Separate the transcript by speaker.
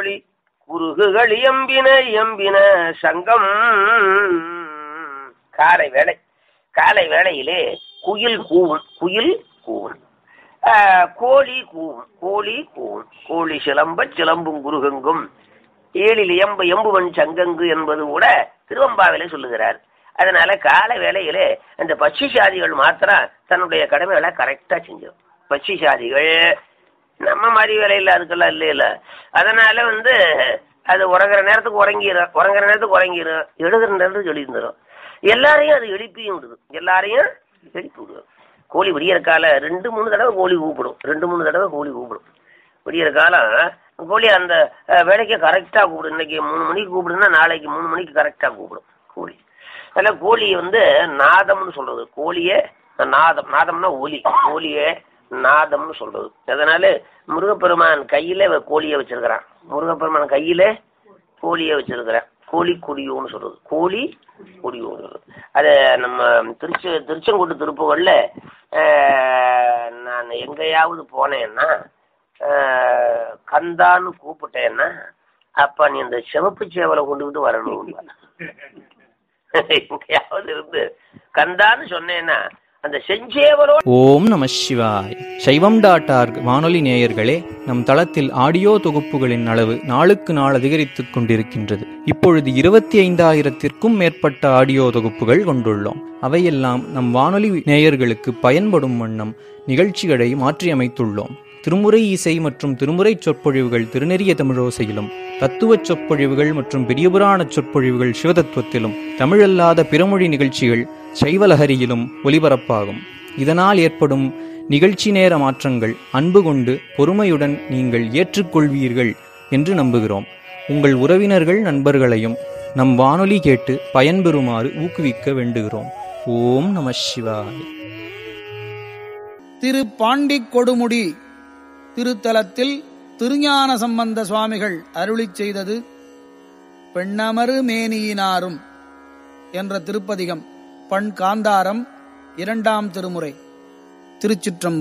Speaker 1: கோழி குருகுகள் எம்பின எம்பின சங்கம் காலை வேளை காலை வேளையிலே குயில் கூவும் குயில் கூவும் ஆஹ், கோழி கூவும் கோழி கூவும் கோழி சிலம்ப சிலம்பும் குருகெங்கும் ஏழில் எம்பு எம்புவன் சங்கங்கு என்பது கூட திருவம்பாவிலே சொல்லுகிறார் அதனால கால வேளையிலே அந்த பட்சி சாதிகள் மாத்திரம் தன்னுடைய கடமைகளை கரெக்டா செஞ்சிடும் பட்சி சாதிகள் நம்ம மாதிரி வேலையில் அதுக்கெல்லாம் இல்லை இல்ல அதனால வந்து அது உறங்குற நேரத்துக்கு உறங்கிடும் உறங்குற நேரத்துக்கு உறங்கிடும் எழுதுற நேரத்துக்கு எழுந்துடும் எல்லாரையும் அது எழுப்பியும் விடுது எல்லாரையும் எழுப்பி விடுது கோழி விடியற கால ரெண்டு மூணு தடவை கோழி கூப்பிடும் ரெண்டு மூணு தடவை கோழி கூப்பிடும் விடியற காலம் கோழி அந்த அஹ், வேலைக்கு கரெக்டாக கூப்பிடும் இன்னைக்கு மூணு மணிக்கு கூப்பிடுன்னா நாளைக்கு மூணு மணிக்கு கரெக்டாக கூப்பிடும் கோழி அதில் கோழி வந்து நாதம்னு சொல்றது கோழியே நாதம் நாதம்னா ஒலி கோழியே நாதம்னு சொல்றது அதனால முருகப்பெருமான் கையில இவன் கோழியை வச்சிருக்கிறான் முருகப்பெருமான் கையில கோழியை வச்சிருக்கிறான் கோழி கொடியோன்னு சொல்றது கோழி கொடியோன்னு சொல்றது அது நம்ம திருச்சி திருச்செங்கோட்டு திருப்புகள்ல ஆஹ், நான் எங்கேயாவது போனேன்னா ஆஹ், கந்தான்னு கூப்பிட்டேன்னா அப்ப நீ அந்த சிவப்பு சேவலை கொண்டுகிட்டு வரணும் எங்கேயாவது இருந்து கந்தான்னு சொன்னேன்னா அந்த செஞ்சேவலோ
Speaker 2: ஓம் நம சிவாய் சைவம் டாட் ஆர்க் வானொலி நேயர்களே நம் தளத்தில் ஆடியோ தொகுப்புகளின் அளவு நாளுக்கு நாள் அதிகரித்துக் கொண்டிருக்கின்றது இப்பொழுது இருபத்தி ஐந்தாயிரத்திற்கும் மேற்பட்ட ஆடியோ தொகுப்புகள் கொண்டுள்ளோம் அவையெல்லாம் நம் வானொலி நேயர்களுக்கு பயன்படும் வண்ணம் நிகழ்ச்சிகளை மாற்றியமைத்துள்ளோம் திருமுறை இசை மற்றும் திருமுறை சொற்பொழிவுகள் திருநெறிய தமிழோசையிலும் தத்துவச் சொற்பொழிவுகள் மற்றும் பெரியபுராண சொற்பொழிவுகள் சிவதத்துவத்திலும் தமிழல்லாத பிறமொழி நிகழ்ச்சிகள் சைவலஹரியிலும் ஒலிபரப்பாகும் இதனால் ஏற்படும் நிகழ்ச்சி நேர மாற்றங்கள் அன்பு கொண்டு பொறுமையுடன் நீங்கள் ஏற்றுக்கொள்வீர்கள் என்று நம்புகிறோம் உங்கள் உறவினர்கள் நண்பர்களையும் நம் வானொலி கேட்டு பயன்பெறுமாறு ஊக்குவிக்க வேண்டுகிறோம் ஓம் நம சிவாய
Speaker 3: திரு பாண்டி கொடுமுடி திருத்தலத்தில் திருஞான சம்பந்த சுவாமிகள் அருளிச் செய்தது பெண்ணமரு மேனியினாரும் என்ற திருப்பதிகம் பண் காந்தாரம் இரண்டாம் திருமுறை திருச்சிற்றம்பலம்